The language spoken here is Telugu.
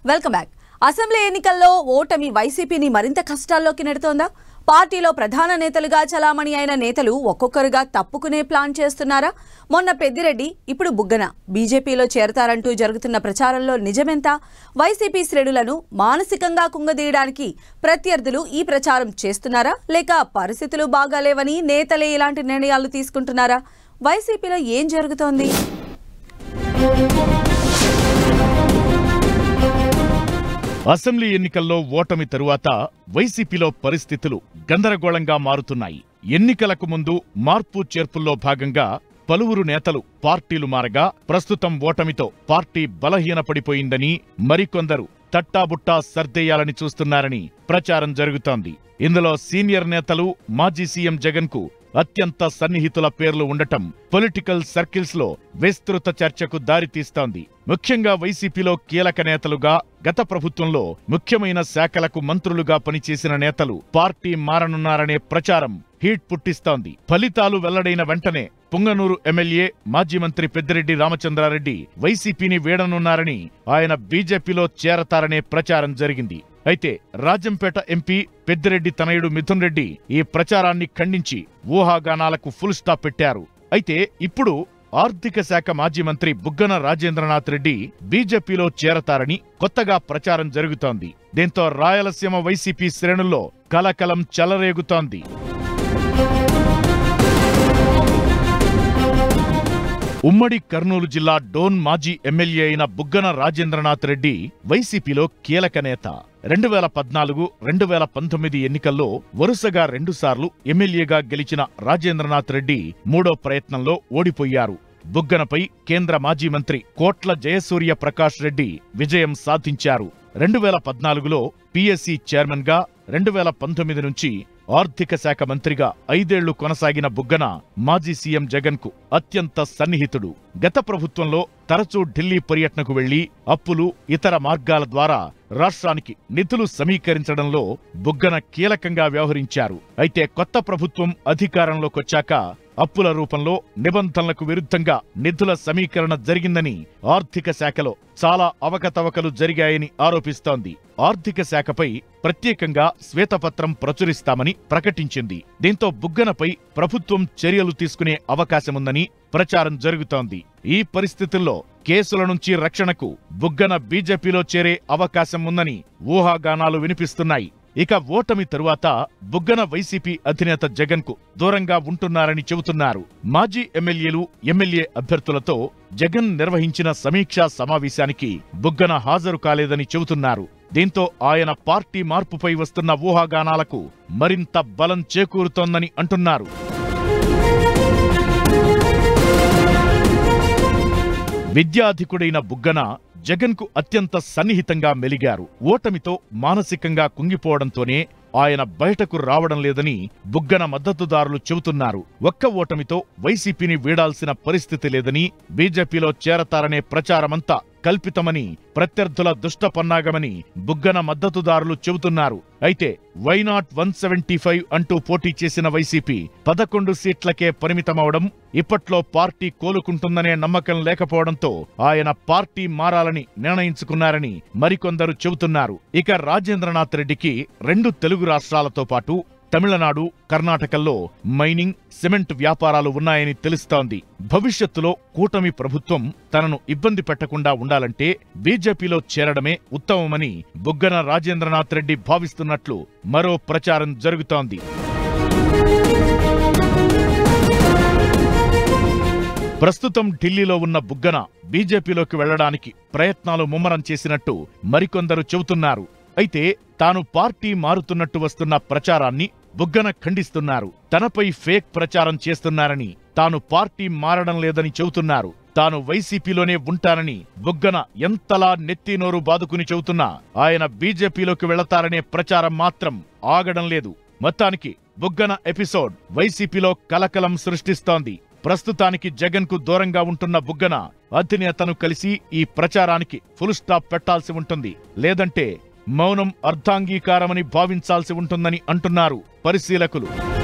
వెల్కమ్ బ్యాక్ అసెంబ్లీ ఎన్నికల్లో ఓటమి వైసీపీని మరింత కష్టాల్లోకి నెడుతోందా పార్టీలో ప్రధాన నేతలుగా చలామణి అయిన నేతలు ఒక్కొక్కరుగా తప్పుకునే ప్లాన్ చేస్తున్నారా మొన్న పెద్దిరెడ్డి ఇప్పుడు బుగ్గన బీజేపీలో చేరతారంటూ జరుగుతున్న ప్రచారంలో నిజమెంత వైసీపీ శ్రేణులను మానసికంగా కుంగదీయడానికి ప్రత్యర్థులు ఈ ప్రచారం చేస్తున్నారా లేక పరిస్థితులు బాగాలేవని నేతలే ఇలాంటి నిర్ణయాలు తీసుకుంటున్నారా వైసీపీలో ఏం జరుగుతోంది అసెంబ్లీ ఎన్నికల్లో ఓటమి తరువాత వైసీపీలో పరిస్థితులు గందరగోళంగా మారుతున్నాయి ఎన్నికలకు ముందు మార్పు చేర్పుల్లో భాగంగా పలువురు నేతలు పార్టీలు మారగా ప్రస్తుతం ఓటమితో పార్టీ బలహీనపడిపోయిందని మరికొందరు తట్టాబుట్టా సర్దేయాలని చూస్తున్నారని ప్రచారం జరుగుతోంది ఇందులో సీనియర్ నేతలు మాజీ సీఎం జగన్ కు అత్యంత సన్నిహితుల పేర్లు ఉండటం పొలిటికల్ సర్కిల్స్ లో విస్తృత చర్చకు దారితీస్తోంది ముఖ్యంగా వైసీపీలో కీలక నేతలుగా గత ప్రభుత్వంలో ముఖ్యమైన శాఖలకు మంత్రులుగా పనిచేసిన నేతలు పార్టీ మారనున్నారనే ప్రచారం హీట్ పుట్టిస్తోంది ఫలితాలు వెల్లడైన వెంటనే పుంగనూరు ఎమ్మెల్యే మాజీ మంత్రి పెద్దిరెడ్డి రామచంద్రారెడ్డి వైసీపీని వీడనున్నారని ఆయన బీజేపీలో చేరతారనే ప్రచారం జరిగింది అయితే రాజంపేట ఎంపీ పెద్దిరెడ్డి తనయుడు మిథున్ రెడ్డి ఈ ప్రచారాన్ని ఖండించి ఊహాగానాలకు ఫుల్ స్టాప్ పెట్టారు అయితే ఇప్పుడు ఆర్థిక శాఖ మాజీ మంత్రి బుగ్గన రాజేంద్రనాథ్ రెడ్డి బీజేపీలో చేరతారని కొత్తగా ప్రచారం జరుగుతోంది దీంతో రాయలసీమ వైసీపీ శ్రేణుల్లో కలకలం చెలరేగుతోంది ఉమ్మడి కర్నూలు జిల్లా డోన్ మాజీ ఎమ్మెల్యే అయిన బుగ్గన రాజేంద్రనాథ్ రెడ్డి వైసీపీలో కీలక నేత రెండు వేల పద్నాలుగు రెండు వేల పంతొమ్మిది ఎన్నికల్లో వరుసగా రెండుసార్లు ఎమ్మెల్యేగా గెలిచిన రాజేంద్రనాథ్ రెడ్డి మూడో ప్రయత్నంలో ఓడిపోయారు బుగ్గనపై కేంద్ర మాజీ మంత్రి కోట్ల జయసూర్య ప్రకాష్ రెడ్డి విజయం సాధించారు రెండు వేల పద్నాలుగులో పిఎస్సి చైర్మన్ గా రెండు వేల పంతొమ్మిది నుంచి ఆర్థిక శాఖ మంత్రిగా ఐదేళ్లు కొనసాగిన బుగ్గన మాజీ సీఎం జగన్ కు అత్యంత సన్నిహితుడు గత ప్రభుత్వంలో తరచూ ఢిల్లీ పర్యటనకు వెళ్లి అప్పులు ఇతర మార్గాల ద్వారా రాష్ట్రానికి నిధులు సమీకరించడంలో బుగ్గన కీలకంగా వ్యవహరించారు అయితే కొత్త ప్రభుత్వం అధికారంలోకొచ్చాక అప్పుల రూపంలో నిబంధనలకు విరుద్ధంగా నిధుల సమీకరణ జరిగిందని ఆర్థిక శాఖలో చాలా అవకతవకలు జరిగాయని ఆరోపిస్తోంది ఆర్థిక శాఖపై ప్రత్యేకంగా శ్వేతపత్రం ప్రచురిస్తామని ప్రకటించింది దీంతో బుగ్గనపై ప్రభుత్వం చర్యలు తీసుకునే అవకాశముందని ప్రచారం జరుగుతోంది ఈ పరిస్థితుల్లో కేసుల నుంచి రక్షణకు బుగ్గన బీజేపీలో చేరే అవకాశం ఉందని ఊహాగానాలు వినిపిస్తున్నాయి ఇక ఓటమి తరువాత బుగ్గన వైసీపీ అధినేత జగన్ కు దూరంగా ఉంటున్నారని చెబుతున్నారు మాజీ ఎమ్మెల్యేలు ఎమ్మెల్యే అభ్యర్థులతో జగన్ నిర్వహించిన సమీక్షా సమావేశానికి బుగ్గన హాజరు కాలేదని చెబుతున్నారు దీంతో ఆయన పార్టీ మార్పుపై వస్తున్న ఊహాగానాలకు మరింత బలం చేకూరుతోందని అంటున్నారు విద్యాధికుడైన బుగ్గన జగన్కు అత్యంత సన్నిహితంగా మెలిగారు ఓటమితో మానసికంగా కుంగిపోవడంతోనే ఆయన బయటకు రావడం లేదని బుగ్గన మద్దతుదారులు చెబుతున్నారు ఒక్క ఓటమితో వైసీపీని వీడాల్సిన పరిస్థితి లేదని బీజేపీలో చేరతారనే ప్రచారమంతా కల్పితమని ప్రత్యర్థుల దుష్ట పన్నాగమని బుగ్గన మద్దతుదారులు చెబుతున్నారు అయితే వైనాట్ వన్ సెవెంటీ ఫైవ్ అంటూ పోటీ చేసిన వైసీపీ పదకొండు సీట్లకే పరిమితమవడం ఇప్పట్లో పార్టీ కోలుకుంటుందనే నమ్మకం లేకపోవడంతో ఆయన పార్టీ మారాలని నిర్ణయించుకున్నారని మరికొందరు చెబుతున్నారు ఇక రాజేంద్రనాథ్ రెడ్డికి రెండు తెలుగు రాష్ట్రాలతో పాటు తమిళనాడు కర్ణాటకల్లో మైనింగ్ సిమెంట్ వ్యాపారాలు ఉన్నాయని తెలుస్తోంది భవిష్యత్తులో కూటమి ప్రభుత్వం తనను ఇబ్బంది పెట్టకుండా ఉండాలంటే బీజేపీలో చేరడమే ఉత్తమమని బుగ్గన రాజేంద్రనాథ్ రెడ్డి భావిస్తున్నట్లు మరో ప్రచారం జరుగుతోంది ప్రస్తుతం ఢిల్లీలో ఉన్న బుగ్గన బీజేపీలోకి వెళ్లడానికి ప్రయత్నాలు ముమ్మరం చేసినట్టు మరికొందరు చెబుతున్నారు అయితే తాను పార్టీ మారుతున్నట్టు వస్తున్న ప్రచారాన్ని బుగ్గన ఖండిస్తున్నారు తనపై ఫేక్ ప్రచారం చేస్తున్నారని తాను పార్టీ మారడం లేదని చెబుతున్నారు తాను వైసీపీలోనే ఉంటానని బుగ్గన ఎంతలా నెత్తినోరు బాదుకుని చెబుతున్నా ఆయన బీజేపీలోకి వెళతారనే ప్రచారం మాత్రం ఆగడం లేదు మొత్తానికి బుగ్గన ఎపిసోడ్ వైసీపీలో కలకలం సృష్టిస్తోంది ప్రస్తుతానికి జగన్ కు దూరంగా ఉంటున్న బుగ్గన అధినేతను కలిసి ఈ ప్రచారానికి ఫుల్ స్టాప్ పెట్టాల్సి ఉంటుంది లేదంటే మౌనం అర్ధాంగీకారమని భావించాల్సి ఉంటుందని అంటున్నారు పరిశీలకులు